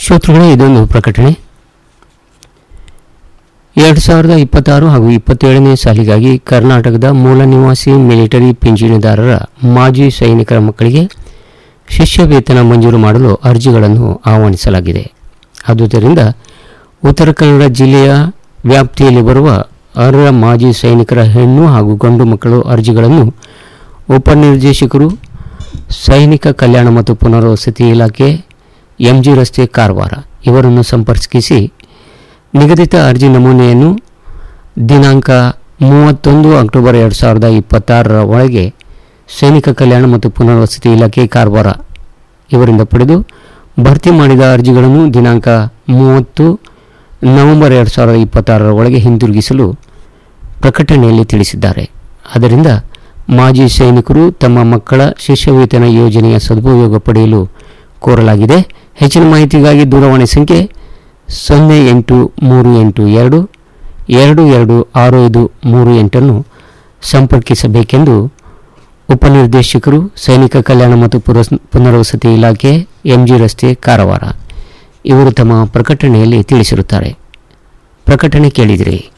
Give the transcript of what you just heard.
ಶ್ರೋತೃಗಳೇ ಇದೊಂದು ಪ್ರಕಟಣೆ ಎರಡು ಸಾವಿರದ ಇಪ್ಪತ್ತಾರು ಹಾಗೂ ಇಪ್ಪತ್ತೇಳನೇ ಸಾಲಿಗಾಗಿ ಕರ್ನಾಟಕದ ಮೂಲ ನಿವಾಸಿ ಮಿಲಿಟರಿ ಪಿಂಚಣಿದಾರರ ಮಾಜಿ ಸೈನಿಕರ ಮಕ್ಕಳಿಗೆ ಶಿಷ್ಯ ವೇತನ ಮಂಜೂರು ಮಾಡಲು ಅರ್ಜಿಗಳನ್ನು ಆಹ್ವಾನಿಸಲಾಗಿದೆ ಆದುದರಿಂದ ಉತ್ತರ ಕನ್ನಡ ಜಿಲ್ಲೆಯ ವ್ಯಾಪ್ತಿಯಲ್ಲಿ ಬರುವ ಅರ್ಹ ಮಾಜಿ ಸೈನಿಕರ ಹೆಣ್ಣು ಹಾಗೂ ಗಂಡು ಮಕ್ಕಳು ಅರ್ಜಿಗಳನ್ನು ಉಪನಿರ್ದೇಶಕರು ಸೈನಿಕ ಕಲ್ಯಾಣ ಮತ್ತು ಪುನರ್ವಸತಿ ಇಲಾಖೆ ಎಂಜಿ ರಸ್ತೆ ಕಾರವಾರ ಇವರನ್ನು ಸಂಪರ್ಕಿಸಿ ನಿಗದಿತ ಅರ್ಜಿ ನಮೂನೆಯನ್ನು ದಿನಾಂಕ ಮೂವತ್ತೊಂದು ಅಕ್ಟೋಬರ್ ಎರಡು ಸಾವಿರದ ಇಪ್ಪತ್ತಾರರ ಒಳಗೆ ಸೈನಿಕ ಕಲ್ಯಾಣ ಮತ್ತು ಪುನರ್ವಸತಿ ಇಲಾಖೆ ಕಾರವಾರ ಇವರಿಂದ ಪಡೆದು ಭರ್ತಿ ಮಾಡಿದ ಅರ್ಜಿಗಳನ್ನು ದಿನಾಂಕ ಮೂವತ್ತು ನವೆಂಬರ್ ಎರಡು ಸಾವಿರದ ಇಪ್ಪತ್ತಾರರ ಒಳಗೆ ಹಿಂದಿರುಗಿಸಲು ಪ್ರಕಟಣೆಯಲ್ಲಿ ತಿಳಿಸಿದ್ದಾರೆ ಆದ್ದರಿಂದ ಮಾಜಿ ಸೈನಿಕರು ತಮ್ಮ ಮಕ್ಕಳ ಶಿಷ್ಯವೇತನ ಯೋಜನೆಯ ಸದುಪಯೋಗ ಪಡೆಯಲು ಕೋರಲಾಗಿದೆ ಹೆಚ್ಚಿನ ಮಾಹಿತಿಗಾಗಿ ದೂರವಾಣಿ ಸಂಖ್ಯೆ ಸೊನ್ನೆ ಎಂಟು ಮೂರು ಎಂಟು ಎರಡು ಎರಡು ಎರಡು ಆರು ಐದು ಮೂರು ಎಂಟನ್ನು ಸಂಪರ್ಕಿಸಬೇಕೆಂದು ಉಪನಿರ್ದೇಶಕರು ಸೈನಿಕ ಕಲ್ಯಾಣ ಮತ್ತು ಪುರಸ್ ಪುನರ್ವಸತಿ ಇಲಾಖೆ ಎಂಜಿ ರಸ್ತೆ ಕಾರವಾರ ಇವರು ತಮ್ಮ ಪ್ರಕಟಣೆಯಲ್ಲಿ ತಿಳಿಸಿರುತ್ತಾರೆ ಪ್ರಕಟಣೆ ಕೇಳಿದಿರಿ